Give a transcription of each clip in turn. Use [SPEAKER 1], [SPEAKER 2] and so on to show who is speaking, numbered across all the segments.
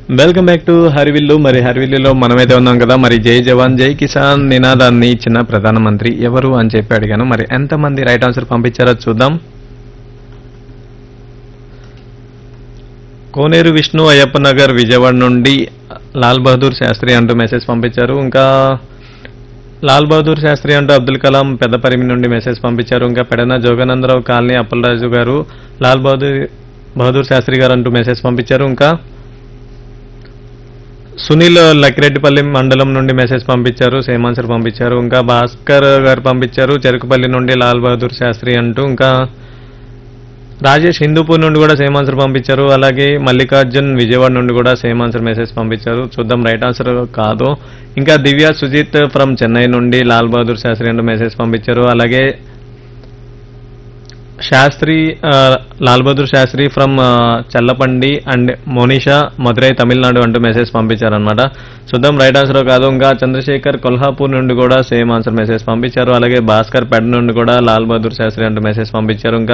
[SPEAKER 1] welcome back to హరివిల్లు మరి హరివిల్లులో మనమైతే ఉన్నాం కదా మరి జై జవాన్ జై కిసాన్ నినాదాన్ని ఇచ్చిన ప్రధానమంత్రి ఎవరు అని చెప్పి అడిగాను మరి ఎంతమంది రైట్ ఆన్సర్ పంపించారో చూద్దాం కోనేరు విష్ణు అయ్యప్ప నగర్ విజయవాడ నుండి లాల్ బహదూర్ శాస్త్రి అంటూ మెసేజ్ పంపించారు ఇంకా లాల్ బహదూర్ శాస్త్రి అంటూ అబ్దుల్ కలాం పెద్దపరిమి నుండి మెసేజ్ పంపించారు ఇంకా పెడన జోగానందరావు కాలనీ అప్పలరాజు గారు లాల్ బహదూర్ బహదూర్ శాస్త్రి గారు అంటూ మెసేజ్ పంపించారు ఇంకా సునీల్ లక్కిరెడ్డిపల్లి మండలం నుండి మెసేజ్ పంపించారు సేమ్ ఆన్సర్ పంపించారు ఇంకా భాస్కర్ గారు పంపించారు చెరుకుపల్లి నుండి లాల్ బహదూర్ శాస్త్రి అంటూ ఇంకా రాజేష్ హిందూపూర్ నుండి కూడా సేమ్ ఆన్సర్ పంపించారు అలాగే మల్లికార్జున్ విజయవాడ నుండి కూడా సేమ్ ఆన్సర్ మెసేజ్ పంపించారు చూద్దాం రైట్ ఆన్సర్ కాదు ఇంకా దివ్య సుజిత్ ఫ్రమ్ చెన్నై నుండి లాల్ బహదూర్ శాస్త్రి అంటూ మెసేజ్ పంపించారు అలాగే శాస్త్రి ఆ, లాల్ బహదూర్ శాస్త్రి ఫ్రమ్ ఆ, చల్లపండి అండ్ మోనిషా మధురై తమిళనాడు అంటూ మెసేజ్ పంపించారనమాట చూద్దాం రైట్ ఆన్సర్ కాదు ఇంకా చంద్రశేఖర్ కొల్హాపూర్ నుండి కూడా సేమ్ ఆన్సర్ మెసేజ్ పంపించారు అలాగే భాస్కర్ పెడ్ నుండి కూడా లాల్ బహదూర్ శాస్త్రి అంటూ మెసేజ్ పంపించారు ఇంకా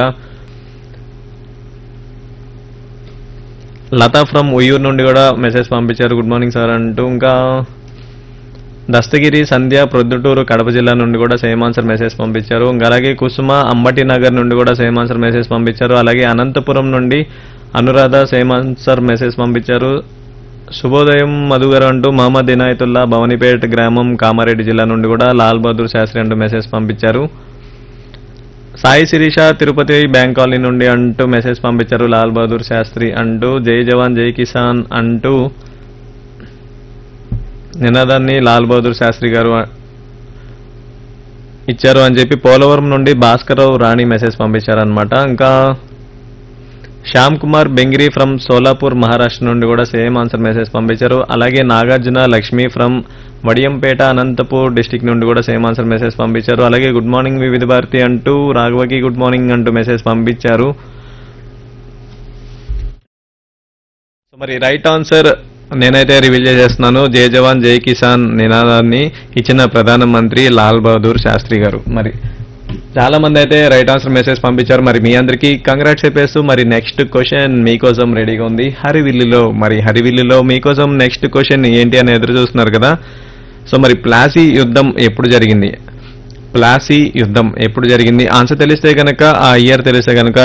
[SPEAKER 1] లతా ఫ్రమ్ ఉయ్యూరు నుండి కూడా మెసేజ్ పంపించారు గుడ్ మార్నింగ్ సార్ అంటూ ఇంకా దస్తగిరి సంధ్య ప్రొద్దుటూరు కడప జిల్లా నుండి కూడా సేమ్ ఆన్సర్ మెసేజ్ పంపించారు ఇంకా అలాగే కుసుమ అంబటి నగర్ నుండి కూడా సేమ్ ఆన్సర్ మెసేజ్ పంపించారు అలాగే అనంతపురం నుండి అనురాధ సేమ్ ఆన్సర్ మెసేజ్ పంపించారు శుభోదయం మధు గారు అంటూ మహమ్మద్ ఇనాయతుల్లా భవనిపేట గ్రామం కామారెడ్డి జిల్లా నుండి కూడా లాల్ బహదూర్ శాస్త్రి అంటూ మెసేజ్ పంపించారు సాయి శిరీష తిరుపతి బ్యాంక్ కాలనీ నుండి అంటూ మెసేజ్ పంపించారు లాల్ బహదూర్ శాస్త్రి అంటూ జై జవాన్ జై కిసాన్ అంటూ నినాదాన్ని లాల్ బహదూర్ శాస్త్రి గారు ఇచ్చారు అని చెప్పి పోలవరం నుండి భాస్కరరావు రాణి మెసేజ్ పంపించారనమాట ఇంకా శ్యామ్ కుమార్ బెంగిరి ఫ్రమ్ సోలాపూర్ మహారాష్ట్ర నుండి కూడా సేమ్ ఆన్సర్ మెసేజ్ పంపించారు అలాగే నాగార్జున లక్ష్మి ఫ్రమ్ వడియంపేట అనంతపూర్ డిస్టిక్ నుండి కూడా సేమ్ ఆన్సర్ మెసేజ్ పంపించారు అలాగే గుడ్ మార్నింగ్ వివిధ భారతి అంటూ రాఘవకి గుడ్ మార్నింగ్ అంటూ మెసేజ్ పంపించారు సో మరి రైట్ ఆన్సర్ నేనైతే రివీల్ చేసేస్తున్నాను జై జవాన్ జై కిసాన్ నినాదాన్ని ఇచ్చిన ప్రధానమంత్రి లాల్ బహదూర్ శాస్త్రి గారు మరి చాలా మంది అయితే రైట్ ఆన్సర్ మెసేజ్ పంపించారు మరి మీ అందరికీ కంగ్రాట్స్ చెప్పేస్తూ మరి నెక్స్ట్ క్వశ్చన్ మీకోసం రెడీగా ఉంది హరివిల్లులో మరి హరివిల్లులో మీకోసం నెక్స్ట్ క్వశ్చన్ ఏంటి అని ఎదురు చూస్తున్నారు కదా సో మరి ప్లాసీ యుద్ధం ఎప్పుడు జరిగింది ప్లాసీ యుద్ధం ఎప్పుడు జరిగింది ఆన్సర్ తెలిస్తే కనుక ఆ ఇయర్ తెలిస్తే కనుక